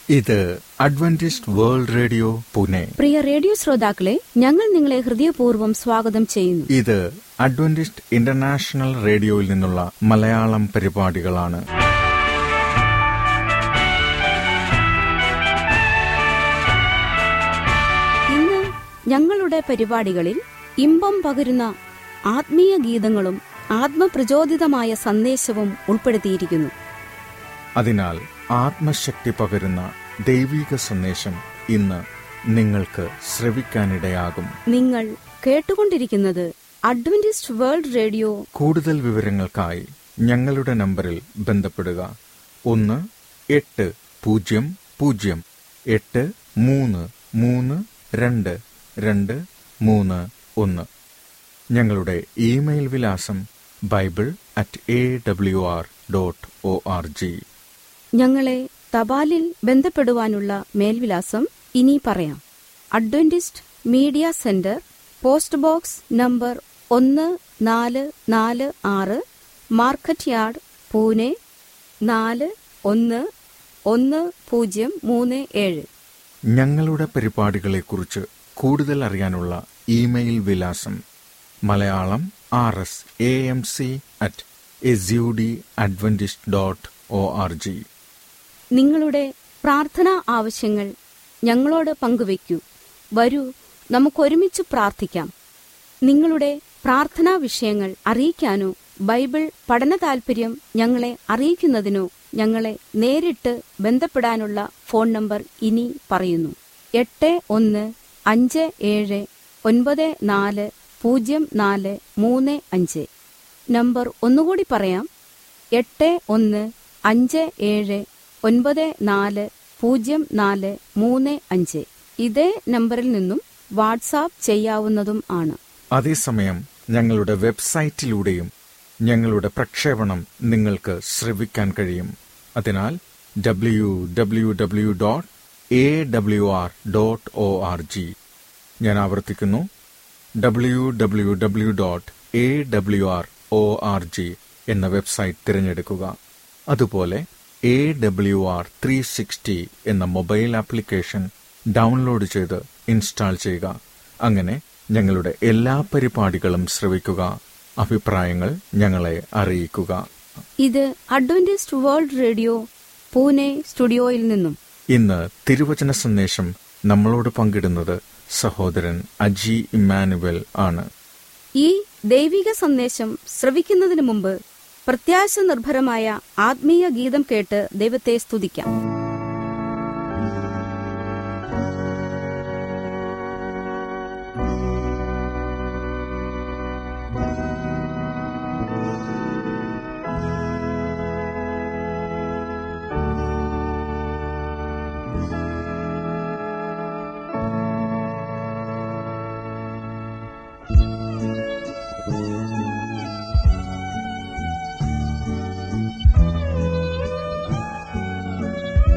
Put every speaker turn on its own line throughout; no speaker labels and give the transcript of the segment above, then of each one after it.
ഇത് Adventist world radio Pune
പ്രിയ radio ശ്രോതാക്കളെ ഞങ്ങൾ നിങ്ങളെ ഹൃദയപൂർവ്വം സ്വാഗതം ചെയ്യുന്നു
ഇത് അഡ്വന്റിസ്റ്റ് ഇന്റർനാഷണൽ റേഡിയോയിൽ നിന്നുള്ള മലയാളം പരിപാടികളാണ്
ഇന്ന് ഞങ്ങളുടെ പരിപാടികളിൽ ഇമ്പം പകരുന്ന ആത്മീയ ഗീതങ്ങളും ആത്മപ്രചോദിതമായ സന്ദേശവും ഉൾപ്പെടുത്തിയിരിക്കുന്നു
അതിനാൽ ആത്മശക്തി പകരുന്ന ദൈവിക സന്ദേശം ഇന്ന് നിങ്ങൾക്ക് ശ്രവിക്കാനിടയാകും
നിങ്ങൾ കേട്ടുകൊണ്ടിരിക്കുന്നത് അഡ്വന്റിസ്റ്റ് വേൾഡ് റേഡിയോ
കൂടുതൽ വിവരങ്ങൾക്കായി ഞങ്ങളുടെ നമ്പറിൽ ബന്ധപ്പെടുക ഒന്ന് എട്ട് പൂജ്യം പൂജ്യം എട്ട് മൂന്ന് മൂന്ന് രണ്ട് രണ്ട് മൂന്ന് ഒന്ന് ഞങ്ങളുടെ ഇമെയിൽ വിലാസം bible at A W R dot O R G
ഞങ്ങളെ തപാലിൽ ബന്ധപ്പെടുവാനുള്ള മേൽവിലാസം ഇനി പറയാം Adventist media centre post box number ഒന്ന് നാല് നാല് ആറ് മാർക്കറ്റ് യാർഡ് പൂനെ നാല് ഒന്ന് ഒന്ന് പൂജ്യം മൂന്ന് ഏഴ്
ഞങ്ങളുടെ പരിപാടികളെക്കുറിച്ച് കൂടുതൽ അറിയാനുള്ള ഇമെയിൽ വിലാസം Malayalam R S A M C at S U D Adventist dot O R G
നിങ്ങളുടെ പ്രാർത്ഥനാ ആവശ്യങ്ങൾ ഞങ്ങളോട് പങ്കുവയ്ക്കൂ വരൂ നമുക്കൊരുമിച്ച് പ്രാർത്ഥിക്കാം നിങ്ങളുടെ പ്രാർത്ഥനാ വിഷയങ്ങൾ അറിയിക്കാനോ ബൈബിൾ പഠന താൽപര്യം ഞങ്ങളെ അറിയിക്കുന്നതിനോ ഞങ്ങളെ നേരിട്ട് ബന്ധപ്പെടാനുള്ള ഫോൺ നമ്പർ ഇനി പറയുന്നു എട്ട് ഒന്ന് അഞ്ച് ഏഴ് ഒൻപത് നാല് പൂജ്യം നാല് മൂന്ന് അഞ്ച് നമ്പർ ഒന്നുകൂടി പറയാം എട്ട് ഒന്ന് അഞ്ച് ഏഴ് ഒൻപത് നാല് പൂജ്യം നാല് മൂന്ന് അഞ്ച് ഇതേ നമ്പറിൽ നിന്നും വാട്സാപ്പ് ചെയ്യാവുന്നതും ആണ്
അതേസമയം ഞങ്ങളുടെ വെബ്സൈറ്റിലൂടെയും ഞങ്ങളുടെ പ്രക്ഷേപണം നിങ്ങൾക്ക് ശ്രവിക്കാൻ കഴിയും അതിനാൽ W W W dot A W R dot O R G ഞാൻ ആവർത്തിക്കുന്നു W W W dot A W R O R G എന്ന വെബ്സൈറ്റ് തിരഞ്ഞെടുക്കുക അതുപോലെ A W R three sixty എന്ന മൊബൈൽ ആപ്ലിക്കേഷൻ ഡൗൺലോഡ് ചെയ്ത് ഇൻസ്റ്റാൾ ചെയ്യുക അങ്ങനെ ഞങ്ങളുടെ എല്ലാ പരിപാടികളും ശ്രവിക്കുക അഭിപ്രായങ്ങൾ ഞങ്ങളെ അറിയിക്കുക
ഇത് അഡ്വന്റിസ്റ്റ് വേൾഡ് റേഡിയോ പൂനെ സ്റ്റുഡിയോയിൽ നിന്നും
ഇന്ന് തിരുവചന സന്ദേശം നമ്മളോട് പങ്കിടുന്നത് സഹോദരൻ അജി ഇമ്മാനുവൽ ആണ്
ഈ ദൈവിക സന്ദേശം ശ്രവിക്കുന്നതിന് മുമ്പ് പ്രത്യാശ നിർഭരമായ ആത്മീയ ഗീതം കേട്ട് ദൈവത്തെ സ്തുതിക്കാം
ും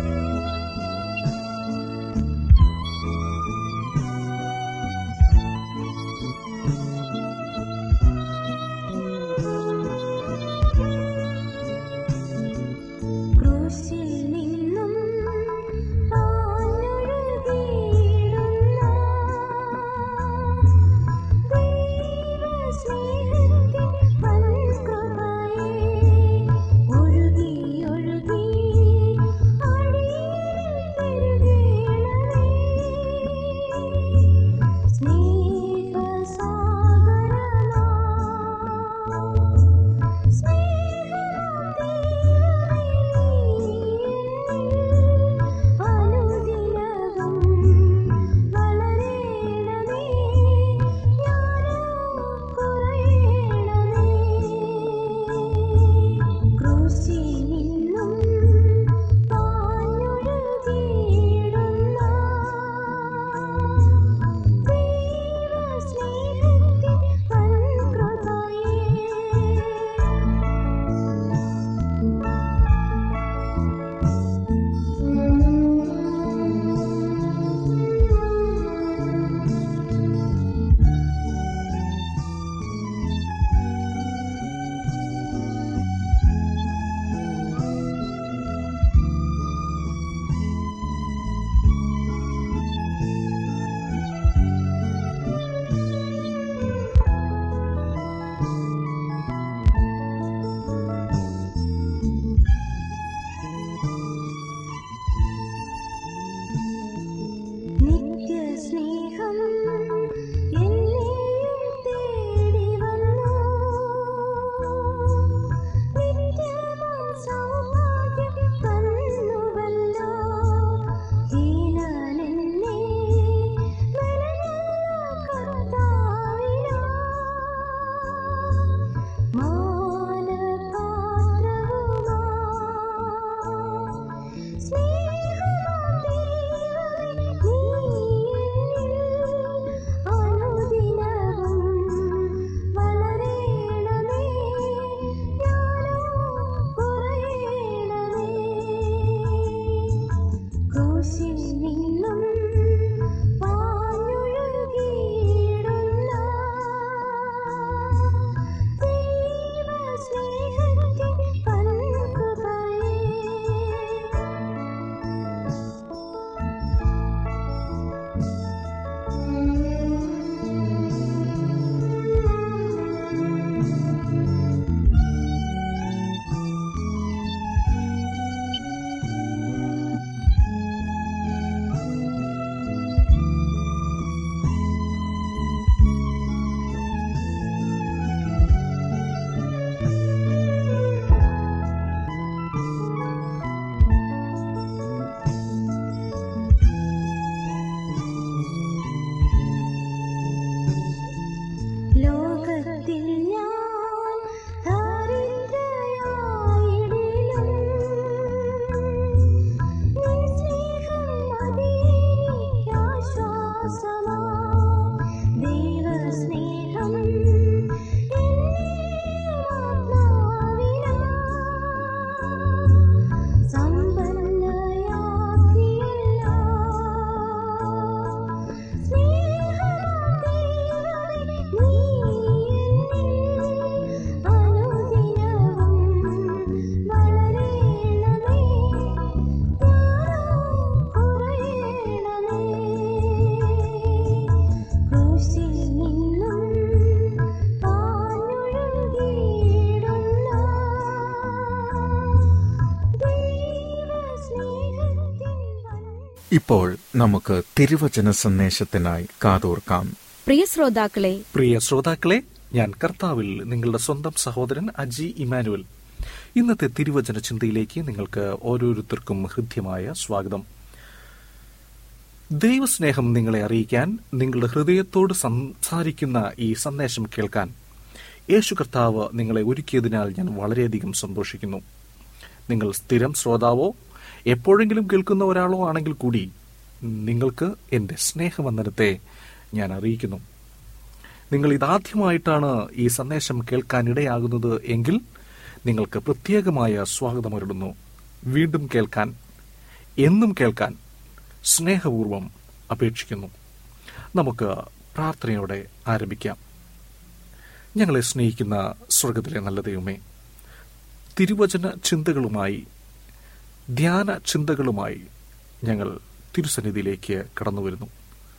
ഇപ്പോൾ നമുക്ക് തിരുവചന സന്ദേശത്തിനായി കാതോർക്കാം
പ്രിയ ശ്രോതാക്കളെ
പ്രിയ ശ്രോതാക്കളെ ഞാൻ കർത്താവിൽ നിങ്ങളുടെ സ്വന്തം സഹോദരൻ അജി ഇമാനുവൽ ഇന്നത്തെ തിരുവചന ചിന്തയിലേക്ക് നിങ്ങൾക്ക് ഓരോരുത്തർക്കും ഹൃദ്യമായ സ്വാഗതം ദൈവസ്നേഹം നിങ്ങളെ അറിയിക്കാൻ നിങ്ങളുടെ ഹൃദയത്തോട് സംസാരിക്കുന്ന ഈ സന്ദേശം കേൾക്കാൻ യേശു കർത്താവ് നിങ്ങളെ ഒരുക്കിയതിനാൽ ഞാൻ വളരെയധികം സന്തോഷിക്കുന്നു നിങ്ങൾ സ്ഥിരം ശ്രോതാവോ എപ്പോഴെങ്കിലും കേൾക്കുന്ന ഒരാളോ ആണെങ്കിൽ കൂടി നിങ്ങൾക്ക് എൻ്റെ സ്നേഹവന്ദനത്തെ ഞാൻ അറിയിക്കുന്നു നിങ്ങൾ ഇതാദ്യമായിട്ടാണ് ഈ സന്ദേശം കേൾക്കാൻ ഇടയാകുന്നത് എങ്കിൽ നിങ്ങൾക്ക് പ്രത്യേകമായ സ്വാഗതമരുടുന്നു വീണ്ടും കേൾക്കാൻ എന്നും കേൾക്കാൻ സ്നേഹപൂർവം അപേക്ഷിക്കുന്നു നമുക്ക് പ്രാർത്ഥനയോടെ ആരംഭിക്കാം ഞങ്ങളെ സ്നേഹിക്കുന്ന സ്വർഗത്തിലെ നല്ല ദൈവമേ തിരുവചന ചിന്തകളുമായി ധ്യാന ചിന്തകളുമായി ഞങ്ങൾ തിരുസന്നിധിയിലേക്ക് കടന്നു വരുന്നു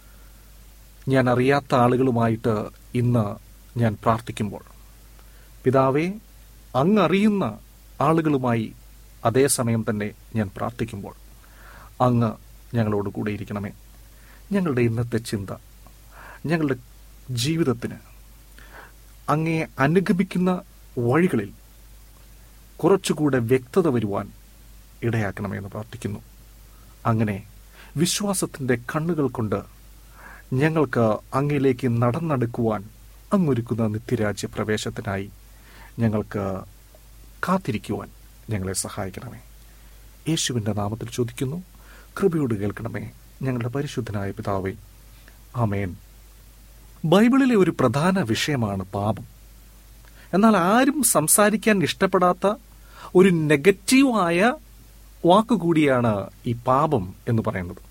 ഞാൻ അറിയാത്ത ആളുകളുമായിട്ട് ഇന്ന് ഞാൻ പ്രാർത്ഥിക്കുമ്പോൾ പിതാവേ അങ്ങ് അറിയുന്ന ആളുകളുമായി അതേസമയം തന്നെ ഞാൻ പ്രാർത്ഥിക്കുമ്പോൾ അങ്ങ് ഞങ്ങളോട് കൂടെ ഇരിക്കണമേ ഞങ്ങളുടെ ഇന്നത്തെ ചിന്ത ഞങ്ങളുടെ ജീവിതത്തിന് അങ്ങേ അനുഗമിക്കുന്ന വഴികളിൽ കുറച്ചുകൂടെ വ്യക്തത വരുവാൻ ഇടയാക്കണമെന്ന് പ്രാർത്ഥിക്കുന്നു അങ്ങനെ വിശ്വാസത്തിന്റെ കണ്ണുകൾ കൊണ്ട് ഞങ്ങൾക്ക് അങ്ങയിലേക്ക് നടന്നെടുക്കുവാൻ അങ്ങൊരുക്കുന്ന നിത്യരാജ്യ പ്രവേശത്തിനായി ഞങ്ങൾക്ക് കാത്തിരിക്കുവാൻ ഞങ്ങളെ സഹായിക്കണമേ യേശുവിന്റെ നാമത്തിൽ ചോദിക്കുന്നു കൃപയോട് കേൾക്കണമേ ഞങ്ങളുടെ പരിശുദ്ധനായ പിതാവേ ആമേൻ ബൈബിളിലെ ഒരു പ്രധാന വിഷയമാണ് പാപം എന്നാൽ ആരും സംസാരിക്കാൻ ഇഷ്ടപ്പെടാത്ത ഒരു നെഗറ്റീവായ വാക്കുകൂടിയാണ് ഈ പാപം എന്ന് പറയുന്നത്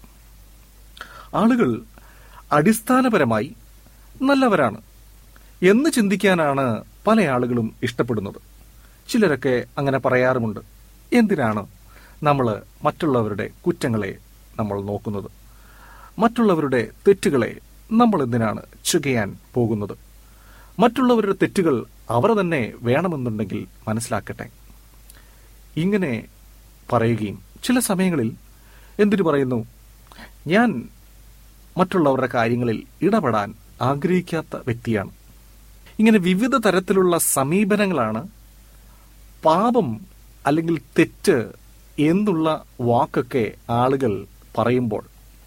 ആളുകൾ അടിസ്ഥാനപരമായി നല്ലവരാണ് എന്ന് ചിന്തിക്കാനാണ് പല ആളുകളും ഇഷ്ടപ്പെടുന്നത് ചിലരൊക്കെ അങ്ങനെ പറയാറുമുണ്ട് എന്തിനാണ് നമ്മൾ മറ്റുള്ളവരുടെ കുറ്റങ്ങളെ നമ്മൾ നോക്കുന്നത് മറ്റുള്ളവരുടെ തെറ്റുകളെ നമ്മൾ എന്തിനാണ് ചുകയാൻ പോകുന്നത് മറ്റുള്ളവരുടെ തെറ്റുകൾ അവർ തന്നെ വേണമെന്നുണ്ടെങ്കിൽ മനസ്സിലാക്കട്ടെ ഇങ്ങനെ പറയുകയും ചില സമയങ്ങളിൽ എന്തിനു പറയുന്നു ഞാൻ മറ്റുള്ളവരുടെ കാര്യങ്ങളിൽ ഇടപെടാൻ ആഗ്രഹിക്കാത്ത വ്യക്തിയാണ് ഇങ്ങനെ വിവിധ തരത്തിലുള്ള സമീപനങ്ങളാണ് പാപം അല്ലെങ്കിൽ തെറ്റ് എന്നുള്ള വാക്കൊക്കെ ആളുകൾ പറയുമ്പോൾ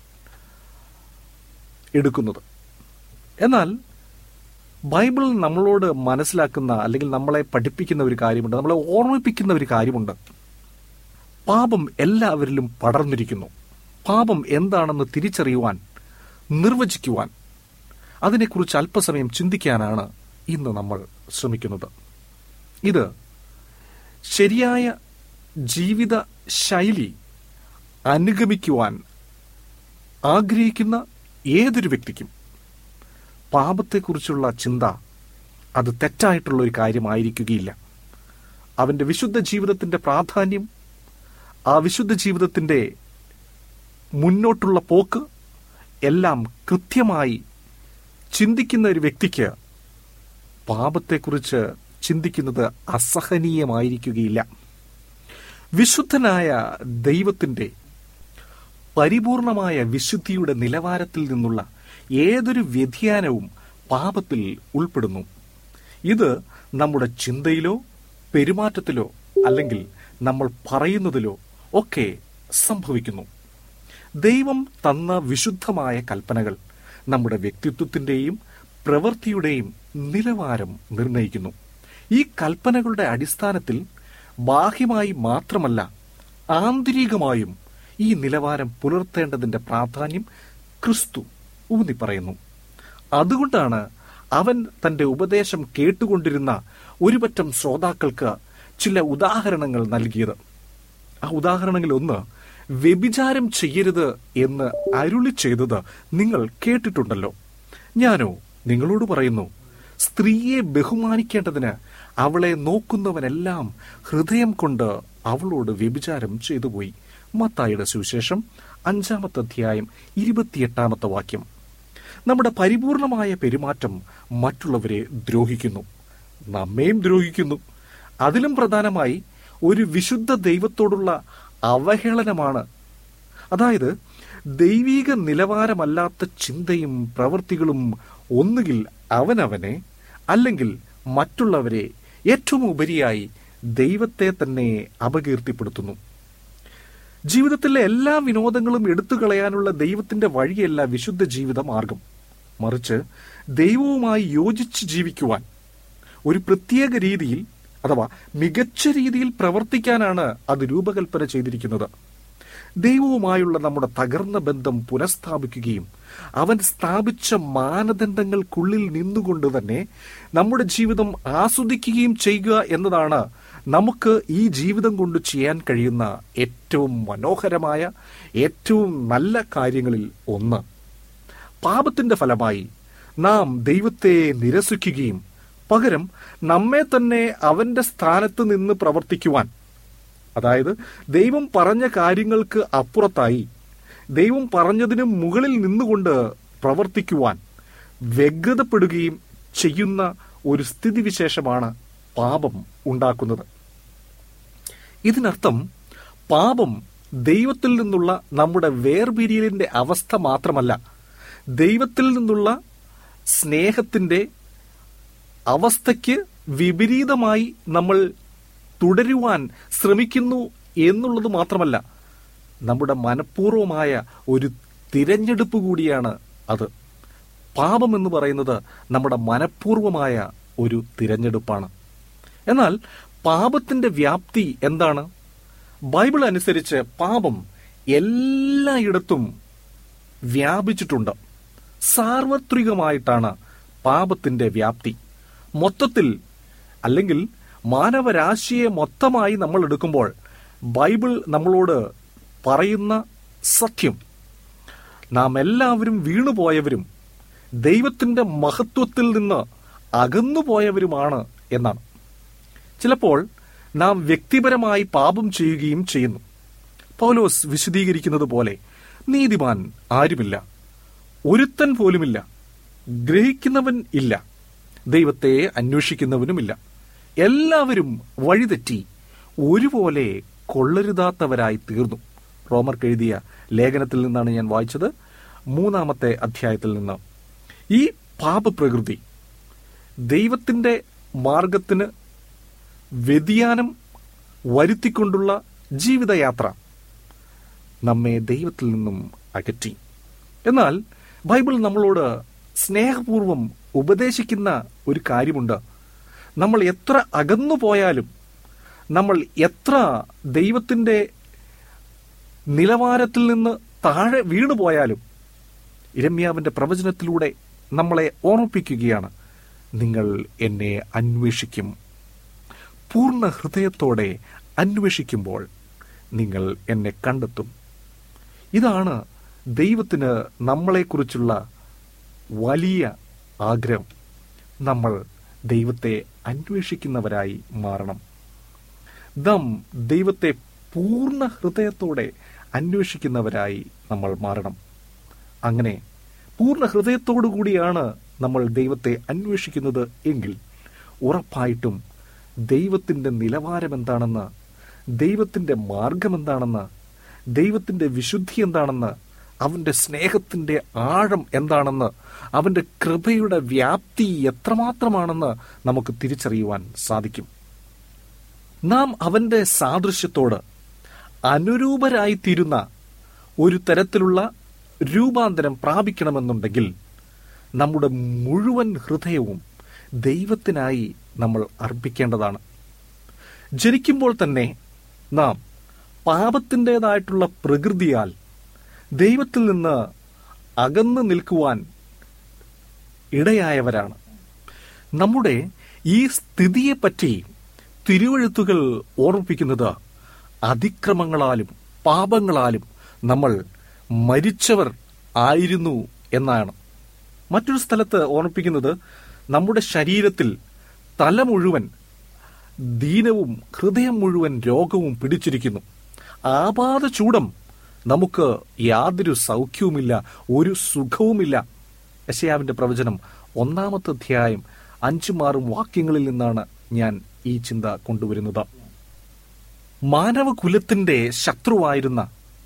എടുക്കുന്നത് എന്നാൽ ബൈബിൾ നമ്മളോട് മനസ്സിലാക്കുന്ന അല്ലെങ്കിൽ നമ്മളെ പഠിപ്പിക്കുന്ന ഒരു കാര്യമുണ്ട് നമ്മളെ ഓർമ്മിപ്പിക്കുന്ന ഒരു കാര്യമുണ്ട് പാപം എല്ലാവരിലും പടർന്നിരിക്കുന്നു പാപം എന്താണെന്ന് തിരിച്ചറിയുവാൻ നിർവചിക്കുവാൻ അതിനെക്കുറിച്ച് അല്പസമയം ചിന്തിക്കാനാണ് ഇന്ന് നമ്മൾ ശ്രമിക്കുന്നത് ഇത് ശരിയായ ജീവിത ശൈലി അനുഗമിക്കുവാൻ ആഗ്രഹിക്കുന്ന ഏതൊരു വ്യക്തിക്കും പാപത്തെക്കുറിച്ചുള്ള ചിന്ത അത് തെറ്റായിട്ടുള്ള ഒരു കാര്യമായിരിക്കുകയില്ല അവന്റെ വിശുദ്ധ ജീവിതത്തിന്റെ പ്രാധാന്യം ആ വിശുദ്ധ ജീവിതത്തിന്റെ മുന്നോട്ടുള്ള പോക്ക് എല്ലാം കൃത്യമായി ചിന്തിക്കുന്ന ഒരു വ്യക്തിക്ക് പാപത്തെക്കുറിച്ച് ചിന്തിക്കുന്നത് അസഹനീയമായിരിക്കുകയില്ല വിശുദ്ധനായ ദൈവത്തിന്റെ പരിപൂർണമായ വിശുദ്ധിയുടെ നിലവാരത്തിൽ നിന്നുള്ള ഏതൊരു വ്യതിയാനവും പാപത്തിൽ ഉൾപ്പെടുന്നു ഇത് നമ്മുടെ ചിന്തയിലോ പെരുമാറ്റത്തിലോ അല്ലെങ്കിൽ നമ്മൾ പറയുന്നതിലോ ഒക്കെ സംഭവിക്കുന്നു ദൈവം തന്ന വിശുദ്ധമായ കൽപ്പനകൾ നമ്മുടെ വ്യക്തിത്വത്തിന്റെയും പ്രവൃത്തിയുടെയും നിലവാരം നിർണയിക്കുന്നു ഈ കൽപ്പനകളുടെ അടിസ്ഥാനത്തിൽ ബാഹ്യമായി മാത്രമല്ല ആന്തരികമായും ഈ നിലവാരം പുലർത്തേണ്ടതിന്റെ പ്രാധാന്യം ക്രിസ്തു ഊന്നി പറയുന്നു അതുകൊണ്ടാണ് അവൻ തന്റെ ഉപദേശം കേട്ടുകൊണ്ടിരുന്ന ഒരുപറ്റം ശ്രോതാക്കൾക്ക് ചില ഉദാഹരണങ്ങൾ നൽകിയത് ആ ഉദാഹരണങ്ങളിൽ ഒന്ന് വ്യഭിചാരം ചെയ്യരുത് എന്ന് അരുളി ചെയ്തത് നിങ്ങൾ കേട്ടിട്ടുണ്ടല്ലോ ഞാനോ നിങ്ങളോട് പറയുന്നു സ്ത്രീയെ ബഹുമാനിക്കേണ്ടതിന് അവളെ നോക്കുന്നവനെല്ലാം ഹൃദയം കൊണ്ട് അവളോട് വ്യഭിചാരം ചെയ്തുപോയി മത്തായിയുടെ സുവിശേഷം അഞ്ചാമത്തെ അധ്യായം ഇരുപത്തിയെട്ടാമത്തെ വാക്യം നമ്മുടെ പരിപൂർണമായ പെരുമാറ്റം മറ്റുള്ളവരെ ദ്രോഹിക്കുന്നു നമ്മയും ദ്രോഹിക്കുന്നു അതിലും പ്രധാനമായി ഒരു വിശുദ്ധ ദൈവത്തോടുള്ള അവഹേളനമാണ് അതായത് ദൈവീക നിലവാരമല്ലാത്ത ചിന്തയും പ്രവൃത്തികളും ഒന്നുകിൽ അവനവനെ അല്ലെങ്കിൽ മറ്റുള്ളവരെ ഏറ്റവും ഉപരിയായി ദൈവത്തെ തന്നെ അപകീർത്തിപ്പെടുത്തുന്നു ജീവിതത്തിലെ എല്ലാ വിനോദങ്ങളും എടുത്തു കളയാനുള്ള ദൈവത്തിന്റെ വഴിയല്ല വിശുദ്ധ ജീവിത മാർഗം മറിച്ച് ദൈവവുമായി യോജിച്ച് ജീവിക്കുവാൻ ഒരു പ്രത്യേക രീതിയിൽ അഥവാ മികച്ച രീതിയിൽ പ്രവർത്തിക്കാനാണ് അത് രൂപകൽപ്പന ചെയ്തിരിക്കുന്നത് ദൈവവുമായുള്ള നമ്മുടെ തകർന്ന ബന്ധം പുനഃസ്ഥാപിക്കുകയും അവൻ സ്ഥാപിച്ച മാനദണ്ഡങ്ങൾക്കുള്ളിൽ നിന്നുകൊണ്ട് തന്നെ നമ്മുടെ ജീവിതം ആസ്വദിക്കുകയും ചെയ്യുക എന്നതാണ് നമുക്ക് ഈ ജീവിതം കൊണ്ട് ചെയ്യാൻ കഴിയുന്ന ഏറ്റവും മനോഹരമായ ഏറ്റവും നല്ല കാര്യങ്ങളിൽ ഒന്ന് പാപത്തിന്റെ ഫലമായി നാം ദൈവത്തെ നിരസിക്കുകയും പകരം നമ്മെ തന്നെ അവന്റെ സ്ഥാനത്ത് നിന്ന് പ്രവർത്തിക്കുവാൻ അതായത് ദൈവം പറഞ്ഞ കാര്യങ്ങൾക്ക് അപ്പുറത്തായി ദൈവം പറഞ്ഞതിന് മുകളിൽ നിന്നുകൊണ്ട് പ്രവർത്തിക്കുവാൻ വ്യഗ്രതപ്പെടുകയും ചെയ്യുന്ന ഒരു സ്ഥിതിവിശേഷമാണ് പാപം ഉണ്ടാക്കുന്നത് ഇതിനർത്ഥം പാപം ദൈവത്തിൽ നിന്നുള്ള നമ്മുടെ വേർപിരിയലിന്റെ അവസ്ഥ മാത്രമല്ല ദൈവത്തിൽ നിന്നുള്ള സ്നേഹത്തിന്റെ അവസ്ഥയ്ക്ക് വിപരീതമായി നമ്മൾ തുടരുവാൻ ശ്രമിക്കുന്നു എന്നുള്ളത് മാത്രമല്ല നമ്മുടെ മനഃപൂർവമായ ഒരു തിരഞ്ഞെടുപ്പ് കൂടിയാണ് അത് പാപം എന്ന് പറയുന്നത് നമ്മുടെ മനഃപൂർവമായ ഒരു തിരഞ്ഞെടുപ്പാണ് എന്നാൽ പാപത്തിന്റെ വ്യാപ്തി എന്താണ് ബൈബിൾ അനുസരിച്ച് പാപം എല്ലായിടത്തും വ്യാപിച്ചിട്ടുണ്ട് സാർവത്രികമായിട്ടാണ് പാപത്തിന്റെ വ്യാപ്തി മൊത്തത്തിൽ അല്ലെങ്കിൽ മാനവരാശിയെ മൊത്തമായി നമ്മൾ എടുക്കുമ്പോൾ ബൈബിൾ നമ്മളോട് പറയുന്ന സത്യം നാം എല്ലാവരും വീണുപോയവരും ദൈവത്തിന്റെ മഹത്വത്തിൽ നിന്ന് അകന്നുപോയവരുമാണ് എന്നാണ് ചിലപ്പോൾ നാം വ്യക്തിപരമായി പാപം ചെയ്യുകയും ചെയ്യുന്നു പൗലോസ് വിശദീകരിക്കുന്നത് പോലെ നീതിമാൻ ആരുമില്ല ഒരുത്തൻ പോലുമില്ല ഗ്രഹിക്കുന്നവൻ ഇല്ല ദൈവത്തെ അന്വേഷിക്കുന്നവനുമില്ല എല്ലാവരും വഴിതെറ്റി ഒരുപോലെ കൊള്ളരുതാത്തവരായി തീർന്നു റോമർക്ക് എഴുതിയ ലേഖനത്തിൽ നിന്നാണ് ഞാൻ വായിച്ചത് മൂന്നാമത്തെ അധ്യായത്തിൽ നിന്ന് ഈ പാപപ്രകൃതി ദൈവത്തിന്റെ മാർഗത്തിന് വ്യതിയാനം വരുത്തിക്കൊണ്ടുള്ള ജീവിതയാത്ര നമ്മെ ദൈവത്തിൽ നിന്നും അകറ്റി എന്നാൽ ബൈബിൾ നമ്മളോട് സ്നേഹപൂർവം ഉപദേശിക്കുന്ന ഒരു കാര്യമുണ്ട് നമ്മൾ എത്ര അകന്നു പോയാലും നമ്മൾ എത്ര ദൈവത്തിന്റെ നിലവാരത്തിൽ നിന്ന് താഴെ വീണു പോയാലും ഇരമ്യാവിന്റെ പ്രവചനത്തിലൂടെ നമ്മളെ ഓർമ്മിപ്പിക്കുകയാണ് നിങ്ങൾ എന്നെ അന്വേഷിക്കും പൂർണ്ണ ഹൃദയത്തോടെ അന്വേഷിക്കുമ്പോൾ നിങ്ങൾ എന്നെ കണ്ടെത്തും ഇതാണ് ദൈവത്തിന് നമ്മളെക്കുറിച്ചുള്ള വലിയ ആഗ്രഹം നമ്മൾ ദൈവത്തെ അന്വേഷിക്കുന്നവരായി മാറണം നാം ദൈവത്തെ പൂർണ്ണ ഹൃദയത്തോടെ അന്വേഷിക്കുന്നവരായി നമ്മൾ മാറണം അങ്ങനെ പൂർണ്ണ ഹൃദയത്തോടു കൂടിയാണ് നമ്മൾ ദൈവത്തെ അന്വേഷിക്കുന്നത് എങ്കിൽ ഉറപ്പായിട്ടും ദൈവത്തിന്റെ നിലവാരം എന്താണെന്ന് ദൈവത്തിന്റെ മാർഗം എന്താണെന്ന് ദൈവത്തിന്റെ വിശുദ്ധി എന്താണെന്ന് അവന്റെ സ്നേഹത്തിന്റെ ആഴം എന്താണെന്ന് അവന്റെ കൃപയുടെ വ്യാപ്തി എത്രമാത്രമാണെന്ന് നമുക്ക് തിരിച്ചറിയുവാൻ സാധിക്കും നാം അവന്റെ സാദൃശ്യത്തോട് അനുരൂപരായിത്തീരുന്ന ഒരു തരത്തിലുള്ള രൂപാന്തരം പ്രാപിക്കണമെന്നുണ്ടെങ്കിൽ നമ്മുടെ മുഴുവൻ ഹൃദയവും ദൈവത്തിനായി നമ്മൾ അർപ്പിക്കേണ്ടതാണ് ജനിക്കുമ്പോൾ തന്നെ നാം പാപത്തിൻ്റെതായിട്ടുള്ള പ്രകൃതിയാൽ ദൈവത്തിൽ നിന്ന് അകന്നു നിൽക്കുവാൻ ഇടയായവരാണ് നമ്മുടെ ഈ സ്ഥിതിയെപ്പറ്റി തിരുവഴുത്തുകൾ ഓർമ്മിപ്പിക്കുന്നത് അതിക്രമങ്ങളാലും പാപങ്ങളാലും നമ്മൾ മരിച്ചവർ ആയിരുന്നു എന്നാണ് മറ്റൊരു സ്ഥലത്ത് ഓർമ്മിപ്പിക്കുന്നത് നമ്മുടെ ശരീരത്തിൽ തല മുഴുവൻ ദീനവും ഹൃദയം മുഴുവൻ രോഗവും പിടിച്ചിരിക്കുന്നു ആപാത ചൂടം നമുക്ക് യാതൊരു സൗഖ്യവുമില്ല ഒരു സുഖവുമില്ല യശയാവിന്റെ പ്രവചനം ഒന്നാമത്തെ അധ്യായം അഞ്ചും ആറും വാക്യങ്ങളിൽ നിന്നാണ് ഞാൻ ഈ ചിന്ത കൊണ്ടുവരുന്നത് മാനവകുലത്തിന്റെ ശത്രുവായിരുന്ന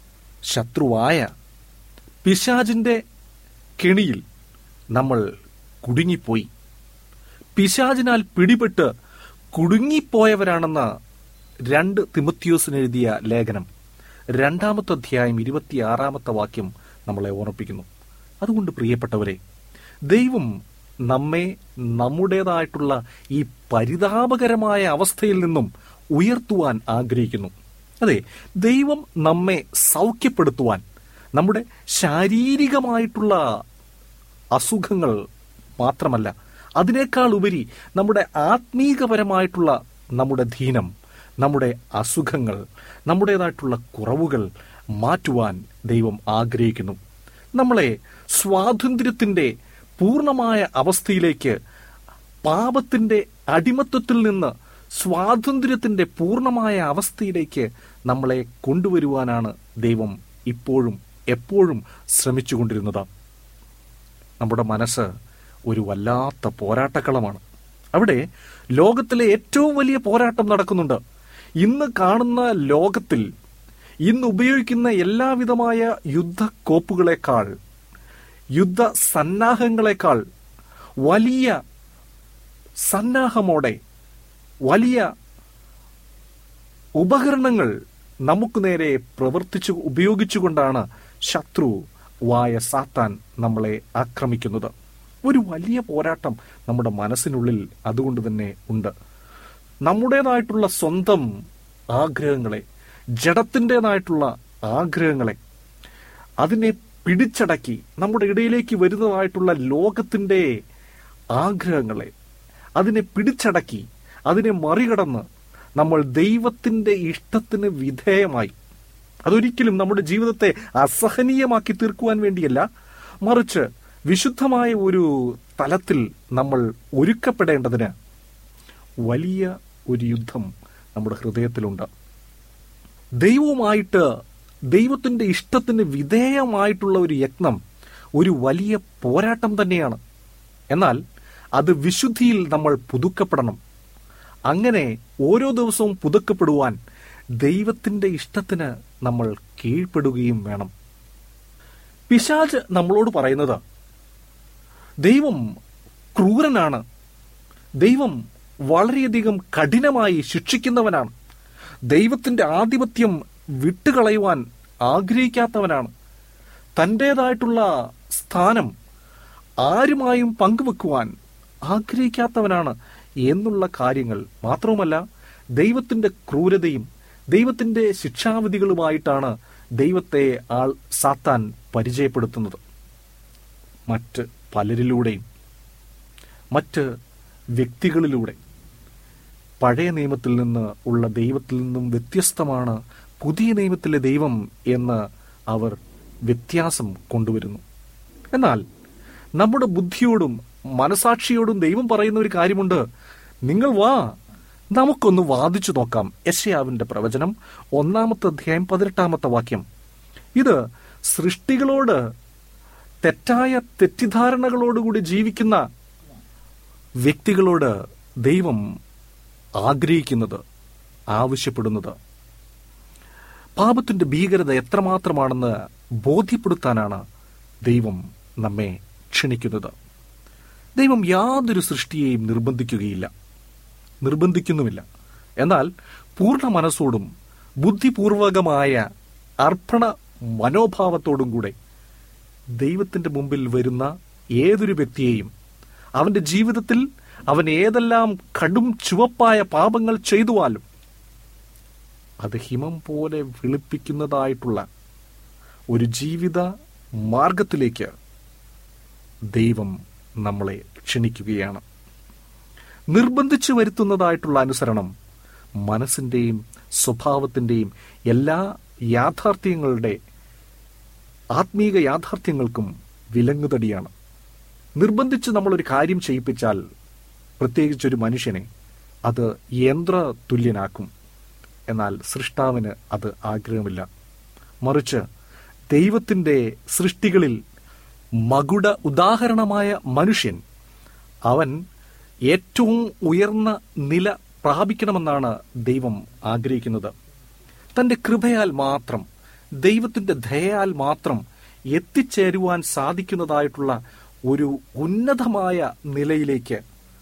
ശത്രുവായ പിശാജിന്റെ കെണിയിൽ നമ്മൾ കുടുങ്ങിപ്പോയി പിശാജിനാൽ പിടിപെട്ട് കുടുങ്ങിപ്പോയവരാണെന്ന് രണ്ട് തിമത്യോസിന് എഴുതിയ ലേഖനം രണ്ടാമത്തെ അധ്യായം ഇരുപത്തിയാറാമത്തെ വാക്യം നമ്മളെ ഓർമ്മിപ്പിക്കുന്നു അതുകൊണ്ട് പ്രിയപ്പെട്ടവരെ ദൈവം നമ്മെ നമ്മുടേതായിട്ടുള്ള ഈ പരിതാപകരമായ അവസ്ഥയിൽ നിന്നും ഉയർത്തുവാൻ ആഗ്രഹിക്കുന്നു അതെ ദൈവം നമ്മെ സൗഖ്യപ്പെടുത്തുവാൻ നമ്മുടെ ശാരീരികമായിട്ടുള്ള അസുഖങ്ങൾ മാത്രമല്ല അതിനേക്കാൾ ഉപരി നമ്മുടെ ആത്മീകപരമായിട്ടുള്ള നമ്മുടെ ധീനം നമ്മുടെ അസുഖങ്ങൾ നമ്മുടേതായിട്ടുള്ള കുറവുകൾ മാറ്റുവാൻ ദൈവം ആഗ്രഹിക്കുന്നു നമ്മളെ സ്വാതന്ത്ര്യത്തിന്റെ പൂർണ്ണമായ അവസ്ഥയിലേക്ക് പാപത്തിന്റെ അടിമത്വത്തിൽ നിന്ന് സ്വാതന്ത്ര്യത്തിന്റെ പൂർണ്ണമായ അവസ്ഥയിലേക്ക് നമ്മളെ കൊണ്ടുവരുവാനാണ് ദൈവം ഇപ്പോഴും എപ്പോഴും ശ്രമിച്ചുകൊണ്ടിരുന്നത് നമ്മുടെ മനസ്സ് ഒരു വല്ലാത്ത പോരാട്ടക്കളമാണ് അവിടെ ലോകത്തിലെ ഏറ്റവും വലിയ പോരാട്ടം നടക്കുന്നുണ്ട് ഇന്ന് കാണുന്ന ലോകത്തിൽ ഇന്ന് ഉപയോഗിക്കുന്ന എല്ലാവിധമായ യുദ്ധക്കോപ്പുകളെക്കാൾ യുദ്ധ സന്നാഹങ്ങളെക്കാൾ വലിയ സന്നാഹമോടെ വലിയ ഉപകരണങ്ങൾ നമുക്ക് നേരെ പ്രവർത്തിച്ചു ഉപയോഗിച്ചുകൊണ്ടാണ് ശത്രു വായ സാത്താൻ നമ്മളെ ആക്രമിക്കുന്നത് ഒരു വലിയ പോരാട്ടം നമ്മുടെ മനസ്സിനുള്ളിൽ അതുകൊണ്ട് തന്നെ ഉണ്ട് നമ്മുടേതായിട്ടുള്ള സ്വന്തം ആഗ്രഹങ്ങളെ ജഡത്തിൻ്റെതായിട്ടുള്ള ആഗ്രഹങ്ങളെ അതിനെ പിടിച്ചടക്കി നമ്മുടെ ഇടയിലേക്ക് വരുന്നതായിട്ടുള്ള ലോകത്തിന്റെ ആഗ്രഹങ്ങളെ അതിനെ പിടിച്ചടക്കി അതിനെ മറികടന്ന് നമ്മൾ ദൈവത്തിന്റെ ഇഷ്ടത്തിന് വിധേയമായി അതൊരിക്കലും നമ്മുടെ ജീവിതത്തെ അസഹനീയമാക്കി തീർക്കുവാൻ വേണ്ടിയല്ല മറിച്ച് വിശുദ്ധമായ ഒരു തലത്തിൽ നമ്മൾ ഒരുക്കപ്പെടേണ്ടതിന് വലിയ ഒരു യുദ്ധം നമ്മുടെ ഹൃദയത്തിലുണ്ട് ദൈവവുമായിട്ട് ദൈവത്തിന്റെ ഇഷ്ടത്തിന് വിധേയമായിട്ടുള്ള ഒരു യത്നം ഒരു വലിയ പോരാട്ടം തന്നെയാണ് എന്നാൽ അത് വിശുദ്ധിയിൽ നമ്മൾ പുതുക്കപ്പെടണം അങ്ങനെ ഓരോ ദിവസവും പുതുക്കപ്പെടുവാൻ ദൈവത്തിന്റെ ഇഷ്ടത്തിന് നമ്മൾ കീഴ്പ്പെടുകയും വേണം പിശാജ് നമ്മളോട് പറയുന്നത് ദൈവം ക്രൂരനാണ് ദൈവം വളരെയധികം കഠിനമായി ശിക്ഷിക്കുന്നവനാണ് ദൈവത്തിന്റെ ആധിപത്യം വിട്ടുകളയുവാൻ ആഗ്രഹിക്കാത്തവനാണ് തൻ്റെതായിട്ടുള്ള സ്ഥാനം ആരുമായും പങ്കുവെക്കുവാൻ ആഗ്രഹിക്കാത്തവനാണ് എന്നുള്ള കാര്യങ്ങൾ മാത്രവുമല്ല ദൈവത്തിന്റെ ക്രൂരതയും ദൈവത്തിന്റെ ശിക്ഷാവിധികളുമായിട്ടാണ് ദൈവത്തെ ആൾ സാത്താൻ പരിചയപ്പെടുത്തുന്നത് മറ്റ് പലരിലൂടെയും മറ്റ് വ്യക്തികളിലൂടെ പഴയ നിയമത്തിൽ നിന്ന് ഉള്ള ദൈവത്തിൽ നിന്നും വ്യത്യസ്തമാണ് പുതിയ നിയമത്തിലെ ദൈവം എന്ന് അവർ വ്യത്യാസം കൊണ്ടുവരുന്നു എന്നാൽ നമ്മുടെ ബുദ്ധിയോടും മനസാക്ഷിയോടും ദൈവം പറയുന്ന ഒരു കാര്യമുണ്ട് നിങ്ങൾ വാ നമുക്കൊന്ന് വാദിച്ചു നോക്കാം യശയാവിന്റെ പ്രവചനം ഒന്നാമത്തെ അധ്യായം പതിനെട്ടാമത്തെ വാക്യം ഇത് സൃഷ്ടികളോട് തെറ്റായ തെറ്റിദ്ധാരണകളോടുകൂടി ജീവിക്കുന്ന വ്യക്തികളോട് ദൈവം ആഗ്രഹിക്കുന്നത് ആവശ്യപ്പെടുന്നത് പാപത്തിന്റെ ഭീകരത എത്രമാത്രമാണെന്ന് ബോധ്യപ്പെടുത്താനാണ് ദൈവം നമ്മെ ക്ഷണിക്കുന്നത് ദൈവം യാതൊരു സൃഷ്ടിയെയും നിർബന്ധിക്കുകയില്ല നിർബന്ധിക്കുന്നുമില്ല എന്നാൽ പൂർണ്ണ മനസ്സോടും ബുദ്ധിപൂർവകമായ അർപ്പണ മനോഭാവത്തോടും കൂടെ ദൈവത്തിന്റെ മുമ്പിൽ വരുന്ന ഏതൊരു വ്യക്തിയെയും അവന്റെ ജീവിതത്തിൽ അവൻ ഏതെല്ലാം കടും ചുവപ്പായ പാപങ്ങൾ ചെയ്തുവാലും അത് ഹിമം പോലെ വെളുപ്പിക്കുന്നതായിട്ടുള്ള ഒരു ജീവിത മാർഗത്തിലേക്ക് ദൈവം നമ്മളെ ക്ഷണിക്കുകയാണ് നിർബന്ധിച്ചു വരുത്തുന്നതായിട്ടുള്ള അനുസരണം മനസ്സിന്റെയും സ്വഭാവത്തിന്റെയും എല്ലാ യാഥാർത്ഥ്യങ്ങളുടെ ആത്മീക യാഥാർത്ഥ്യങ്ങൾക്കും വിലങ്ങുതടിയാണ് നിർബന്ധിച്ച് നമ്മളൊരു കാര്യം ചെയ്യിപ്പിച്ചാൽ പ്രത്യേകിച്ചൊരു മനുഷ്യനെ അത് യന്ത്ര തുല്യനാക്കും എന്നാൽ സൃഷ്ടാവിന് അത് ആഗ്രഹമില്ല മറിച്ച് ദൈവത്തിന്റെ സൃഷ്ടികളിൽ മകുട ഉദാഹരണമായ മനുഷ്യൻ അവൻ ഏറ്റവും ഉയർന്ന നില പ്രാപിക്കണമെന്നാണ് ദൈവം ആഗ്രഹിക്കുന്നത് തന്റെ കൃപയാൽ മാത്രം ദൈവത്തിന്റെ ദയയാൽ മാത്രം എത്തിച്ചേരുവാൻ സാധിക്കുന്നതായിട്ടുള്ള ഒരു ഉന്നതമായ നിലയിലേക്ക്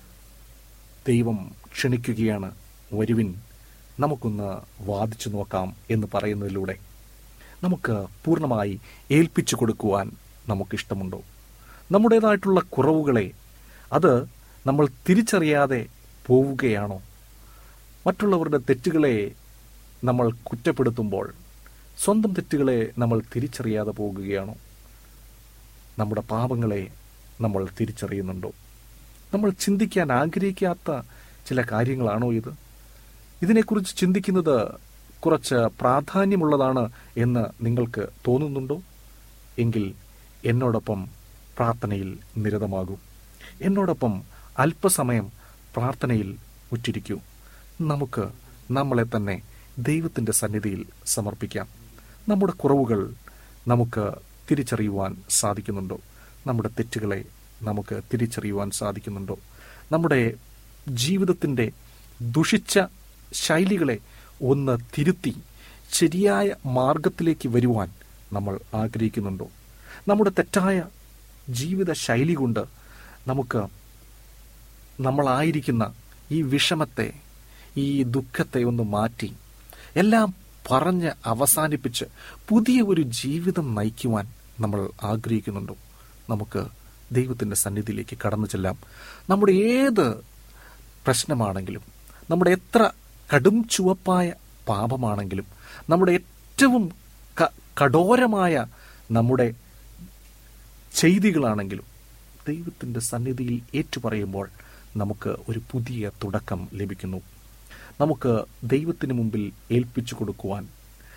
ദൈവം ക്ഷണിക്കുകയാണ് വരുവിൻ നമുക്കൊന്ന് വാദിച്ചു നോക്കാം എന്ന് പറയുന്നതിലൂടെ നമുക്ക് പൂർണ്ണമായി ഏൽപ്പിച്ചു കൊടുക്കുവാൻ നമുക്കിഷ്ടമുണ്ടോ നമ്മുടേതായിട്ടുള്ള കുറവുകളെ അത് നമ്മൾ തിരിച്ചറിയാതെ പോവുകയാണോ മറ്റുള്ളവരുടെ തെറ്റുകളെ നമ്മൾ കുറ്റപ്പെടുത്തുമ്പോൾ സ്വന്തം തെറ്റുകളെ നമ്മൾ തിരിച്ചറിയാതെ പോകുകയാണോ നമ്മുടെ പാപങ്ങളെ നമ്മൾ തിരിച്ചറിയുന്നുണ്ടോ നമ്മൾ ചിന്തിക്കാൻ ആഗ്രഹിക്കാത്ത ചില കാര്യങ്ങളാണോ ഇത് ഇതിനെക്കുറിച്ച് ചിന്തിക്കുന്നത് കുറച്ച് പ്രാധാന്യമുള്ളതാണ് എന്ന് നിങ്ങൾക്ക് തോന്നുന്നുണ്ടോ എങ്കിൽ എന്നോടൊപ്പം പ്രാർത്ഥനയിൽ നിരതമാകൂ എന്നോടൊപ്പം അല്പസമയം പ്രാർത്ഥനയിൽ ഉറ്റിരിക്കൂ നമുക്ക് നമ്മളെ തന്നെ ദൈവത്തിൻ്റെ സന്നിധിയിൽ സമർപ്പിക്കാം നമ്മുടെ കുറവുകൾ നമുക്ക് തിരിച്ചറിയുവാൻ സാധിക്കുന്നുണ്ടോ നമ്മുടെ തെറ്റുകളെ നമുക്ക് തിരിച്ചറിയുവാൻ സാധിക്കുന്നുണ്ടോ നമ്മുടെ ജീവിതത്തിൻ്റെ ദുഷിച്ച ശൈലികളെ ഒന്ന് തിരുത്തി ശരിയായ മാർഗത്തിലേക്ക് വരുവാൻ നമ്മൾ ആഗ്രഹിക്കുന്നുണ്ടോ നമ്മുടെ തെറ്റായ ജീവിത ശൈലി കൊണ്ട് നമുക്ക് നമ്മളായിരിക്കുന്ന ഈ വിഷമത്തെ ഈ ദുഃഖത്തെ ഒന്ന് മാറ്റി എല്ലാം പറഞ്ഞ് അവസാനിപ്പിച്ച് പുതിയ ഒരു ജീവിതം നയിക്കുവാൻ നമ്മൾ ആഗ്രഹിക്കുന്നുണ്ടോ നമുക്ക് ദൈവത്തിൻ്റെ സന്നിധിയിലേക്ക് കടന്നു ചെല്ലാം നമ്മുടെ ഏത് പ്രശ്നമാണെങ്കിലും നമ്മുടെ എത്ര കടും ചുവപ്പായ പാപമാണെങ്കിലും നമ്മുടെ ഏറ്റവും ക- കഠോരമായ നമ്മുടെ ചെയ്തികളാണെങ്കിലും ദൈവത്തിൻ്റെ സന്നിധിയിൽ ഏറ്റുപറയുമ്പോൾ നമുക്ക് ഒരു പുതിയ തുടക്കം ലഭിക്കുന്നു നമുക്ക് ദൈവത്തിന് മുമ്പിൽ ഏൽപ്പിച്ചു കൊടുക്കുവാൻ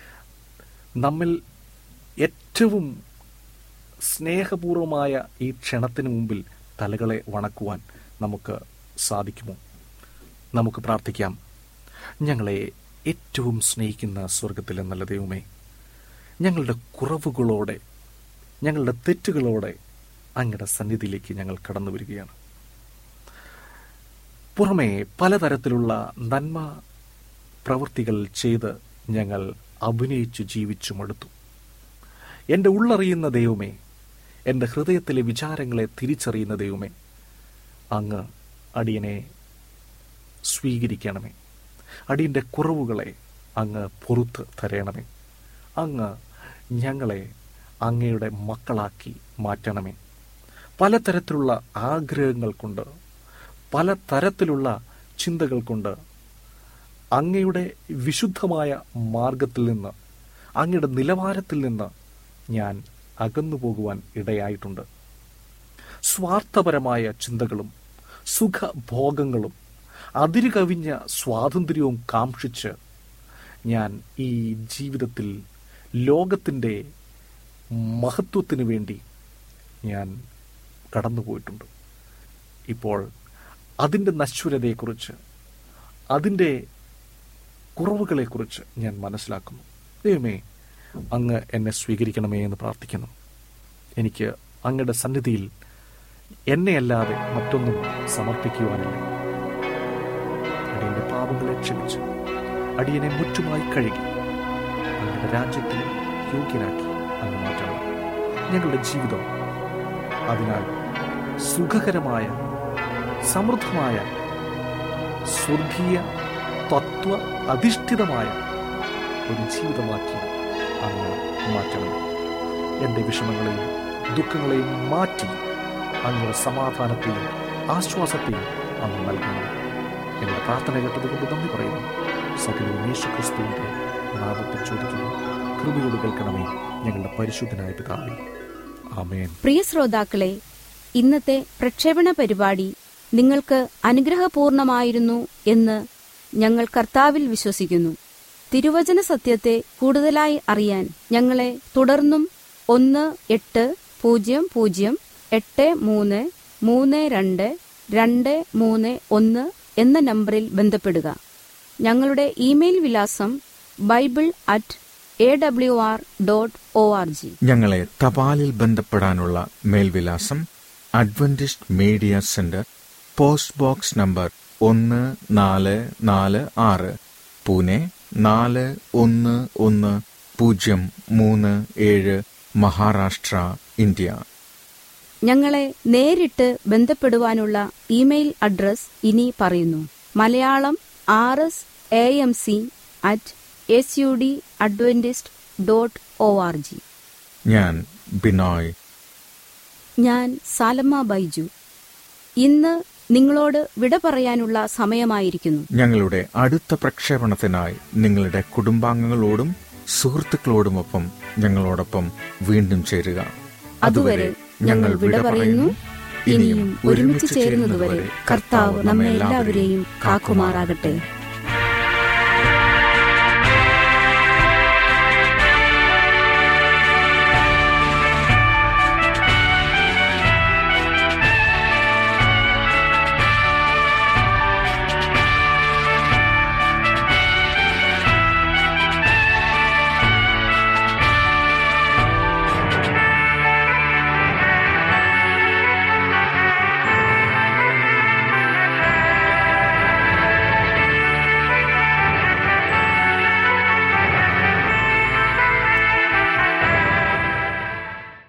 നമ്മിൽ ഏറ്റവും സ്നേഹപൂർവമായ ഈ ക്ഷണത്തിന് മുമ്പിൽ തലകളെ വണക്കുവാൻ നമുക്ക് സാധിക്കുമോ നമുക്ക് പ്രാർത്ഥിക്കാം ഞങ്ങളെ ഏറ്റവും സ്നേഹിക്കുന്ന സ്വർഗത്തിലെ നല്ല ദൈവമേ ഞങ്ങളുടെ കുറവുകളോടെ ഞങ്ങളുടെ തെറ്റുകളോടെ അങ്ങയുടെ സന്നിധിയിലേക്ക് ഞങ്ങൾ കടന്നു വരികയാണ് പുറമേ പലതരത്തിലുള്ള നന്മ പ്രവൃത്തികൾ ചെയ്ത് ഞങ്ങൾ അഭിനയിച്ചു ജീവിച്ചു മടുത്തു എൻ്റെ ഉള്ളറിയുന്ന ദൈവമേ എൻ്റെ ഹൃദയത്തിലെ വിചാരങ്ങളെ തിരിച്ചറിയുന്ന ദൈവമേ അങ്ങ് അടിയനെ സ്വീകരിക്കണമേ അടിയൻ്റെ കുറവുകളെ അങ്ങ് പൊറത്ത് തരയണമേ അങ്ങ് ഞങ്ങളെ അങ്ങയുടെ മക്കളാക്കി മാറ്റണമേ പലതരത്തിലുള്ള ആഗ്രഹങ്ങൾ കൊണ്ട് പല തരത്തിലുള്ള ചിന്തകൾ കൊണ്ട് അങ്ങയുടെ വിശുദ്ധമായ മാർഗത്തിൽ നിന്ന് അങ്ങയുടെ നിലവാരത്തിൽ നിന്ന് ഞാൻ അകന്നു പോകുവാൻ ഇടയായിട്ടുണ്ട് സ്വാർത്ഥപരമായ ചിന്തകളും സുഖഭോഗങ്ങളും അതിരുകവിഞ്ഞ സ്വാതന്ത്ര്യവും കാക്ഷിച്ച് ഞാൻ ഈ ജീവിതത്തിൽ ലോകത്തിൻ്റെ മഹത്വത്തിന് വേണ്ടി ഞാൻ കടന്നുപോയിട്ടുണ്ട് ഇപ്പോൾ അതിൻ്റെ നശ്വരതയെക്കുറിച്ച് അതിൻ്റെ കുറവുകളെക്കുറിച്ച് ഞാൻ മനസ്സിലാക്കുന്നു ദൈവമേ അങ്ങ് എന്നെ സ്വീകരിക്കണമേ എന്ന് പ്രാർത്ഥിക്കുന്നു എനിക്ക് അങ്ങയുടെ സന്നിധിയിൽ എന്നെയല്ലാതെ മറ്റൊന്നും സമർപ്പിക്കുവാനില്ല അടിയന്റെ പാപങ്ങളെ ക്ഷമിച്ച് അടിയനെ മുറ്റുമായി കഴുകി അങ്ങയുടെ രാജ്യത്തിൽ യോഗ്യനാക്കി അങ്ങ് മാറ്റണം ഞങ്ങളുടെ ജീവിതം അതിനാൽ സുഖകരമായ സമൃദ്ധമായ സ്വർഗീയ തത്വ അധിഷ്ഠിതമായ ഒരു ജീവിതമാക്കി അങ്ങ് മാറ്റണം എൻ്റെ വിഷമങ്ങളെയും ദുഃഖങ്ങളെയും മാറ്റി അങ്ങയുടെ സമാധാനത്തെയും ആശ്വാസത്തെയും അങ്ങ് നൽകണം എൻ്റെ പ്രാർത്ഥന കേട്ടതുകൊണ്ട് നന്ദി പറയുന്നു സകലവും യേശു ക്രിസ്തുവിൻ്റെ നാമത്തിൽ ചോദിക്കുന്നു കൃപയോട് കേൾക്കണമേ ഞങ്ങളുടെ പരിശുദ്ധനായ പിതാവേ ആമേൻ
പ്രിയ ശ്രോതാക്കളെ ഇന്നത്തെ പ്രക്ഷേപണ പരിപാടി നിങ്ങൾക്ക് അനുഗ്രഹപൂർണമായിരുന്നു എന്ന് ഞങ്ങൾ കർത്താവിൽ വിശ്വസിക്കുന്നു തിരുവചന സത്യത്തെ കൂടുതലായി അറിയാൻ ഞങ്ങളെ തുടർന്നും ഒന്ന് എട്ട് പൂജ്യം പൂജ്യം എട്ട് മൂന്ന് മൂന്ന് രണ്ട് രണ്ട് മൂന്ന് ഒന്ന് എന്ന നമ്പറിൽ ബന്ധപ്പെടുക ഞങ്ങളുടെ ഇമെയിൽ വിലാസം bible at A W R dot O R G
ഞങ്ങളെ തപാലിൽ ബന്ധപ്പെടാനുള്ള മേൽവിലാസം Adventist media centre post box number ഒന്ന് നാല് നാല് ആറ് പൂനെ നാല് ഒന്ന് ഒന്ന് പൂജ്യം മൂന്ന് ഏഴ് മഹാരാഷ്ട്ര ഇന്ത്യ
ഞങ്ങളെ നേരിട്ട് ബന്ധപ്പെടുവാനുള്ള ഇമെയിൽ അഡ്രസ് ഇനി പറയുന്നു Malayalam R S A M C at S U D Adventist dot O R G
ഞാൻ ബിനോയ്
ഞാൻ സാലമ്മ ബൈജു ഇന്ന് നിങ്ങളോട് വിട പറയാനുള്ള സമയമായിരിക്കുന്നു
ഞങ്ങളുടെ അടുത്ത പ്രക്ഷേപണത്തിനായി നിങ്ങളുടെ കുടുംബാംഗങ്ങളോടും സുഹൃത്തുക്കളോടുമൊപ്പം ഞങ്ങളോടൊപ്പം വീണ്ടും ചേരുക
അതുവരെ ഞങ്ങൾ വിട പറയുന്നു ഇനിയും ഒരുമിച്ച് ചേരുന്നതുവരെ കർത്താവ് നമ്മെ എല്ലാവരെയും കാക്കുമാറാകട്ടെ